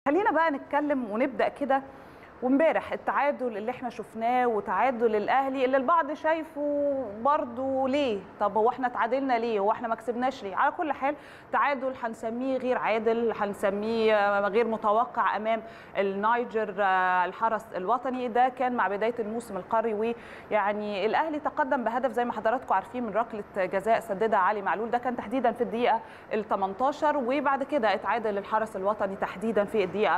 خلينا بقى نتكلم ونبدا كده وامبارح التعادل اللي احنا شفناه وتعادل الاهلي اللي البعض شايفه برضه ليه طب هو احنا تعادلنا ليه هو احنا ما كسبناش ليه على كل حال تعادل هنسميه غير عادل هنسميه غير متوقع امام النيجر الحرس الوطني ده كان مع بدايه الموسم القاري ويعني الاهلي تقدم بهدف زي ما حضراتكم عارفين من ركله جزاء سددها علي معلول ده كان تحديدا في الدقيقه ال 18 وبعد كده اتعادل الحرس الوطني تحديدا في الدقيقه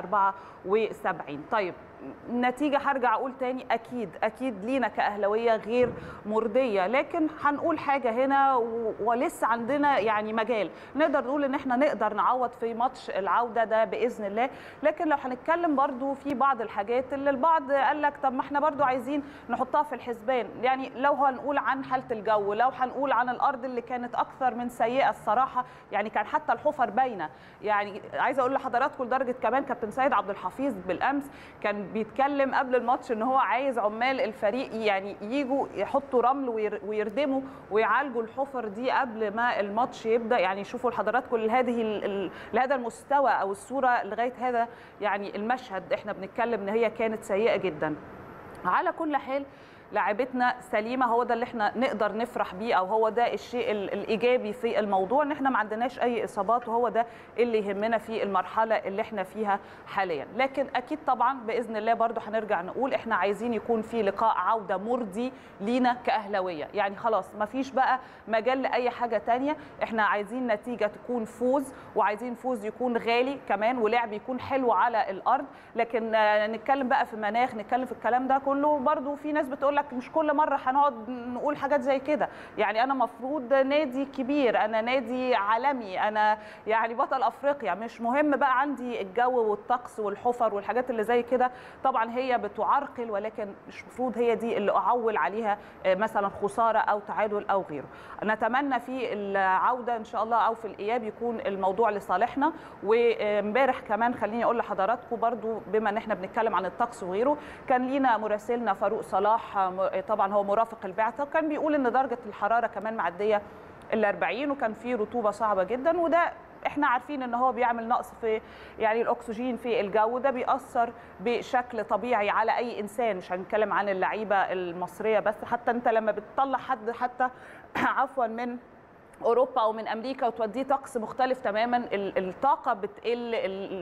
74 طيب النتيجة هرجع أقول تاني أكيد أكيد لينا كأهلوية غير مرضية لكن هنقول حاجة هنا ولسه عندنا يعني مجال نقدر نقول إن إحنا نقدر نعوض في ماتش العودة ده بإذن الله لكن لو هنتكلم برضو في بعض الحاجات اللي البعض قال لك طب ما إحنا برضو عايزين نحطها في الحسبان يعني لو هنقول عن حالة الجو لو هنقول عن الأرض اللي كانت أكثر من سيئة الصراحة يعني كان حتى الحفر باينة يعني عايزة أقول لحضراتكم لدرجة كمان كابتن سيد عبد الحفيظ بالأمس كان بيتكلم قبل الماتش ان هو عايز عمال الفريق يعني يجوا يحطوا رمل ويردموا ويعالجوا الحفر دي قبل ما الماتش يبدا يعني شوفوا لحضراتكم لهذه لهذا المستوى او الصوره لغايه هذا يعني المشهد احنا بنتكلم ان هي كانت سيئه جدا على كل حال لاعبتنا سليمه هو ده اللي احنا نقدر نفرح بيه او هو ده الشيء الايجابي في الموضوع ان احنا ما عندناش اي اصابات وهو ده اللي يهمنا في المرحله اللي احنا فيها حاليا لكن اكيد طبعا باذن الله برضو هنرجع نقول احنا عايزين يكون في لقاء عوده مرضي لينا كاهلاويه يعني خلاص ما فيش بقى مجال لاي حاجه تانية احنا عايزين نتيجه تكون فوز وعايزين فوز يكون غالي كمان ولعب يكون حلو على الارض لكن نتكلم بقى في مناخ نتكلم في الكلام ده كله برضو في ناس بتقول لك مش كل مره هنقعد نقول حاجات زي كده يعني انا مفروض نادي كبير انا نادي عالمي انا يعني بطل افريقيا مش مهم بقى عندي الجو والطقس والحفر والحاجات اللي زي كده طبعا هي بتعرقل ولكن مش مفروض هي دي اللي اعول عليها مثلا خساره او تعادل او غيره نتمنى في العوده ان شاء الله او في الاياب يكون الموضوع لصالحنا وامبارح كمان خليني اقول لحضراتكم برضو بما ان احنا بنتكلم عن الطقس وغيره كان لينا مراسلنا فاروق صلاح طبعا هو مرافق البعثه وكان بيقول ان درجه الحراره كمان معديه ال 40 وكان في رطوبه صعبه جدا وده احنا عارفين ان هو بيعمل نقص في يعني الاكسجين في الجو ده بيأثر بشكل طبيعي على اي انسان مش هنتكلم عن اللعيبه المصريه بس حتى انت لما بتطلع حد حتى عفوا من اوروبا او من امريكا وتوديه طقس مختلف تماما الطاقه بتقل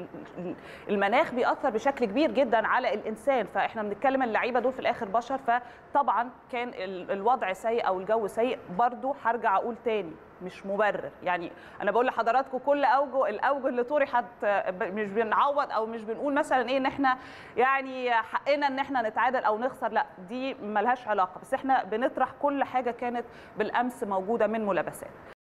المناخ بيأثر بشكل كبير جدا على الانسان فاحنا بنتكلم اللعيبه دول في الاخر بشر فطبعا كان الوضع سيء او الجو سيء برضو هرجع اقول تاني مش مبرر يعني انا بقول لحضراتكم كل اوجه الاوجه اللي طرحت مش بنعوض او مش بنقول مثلا ايه ان احنا يعني حقنا ان احنا نتعادل او نخسر لا دي ملهاش علاقه بس احنا بنطرح كل حاجه كانت بالامس موجوده من ملابسات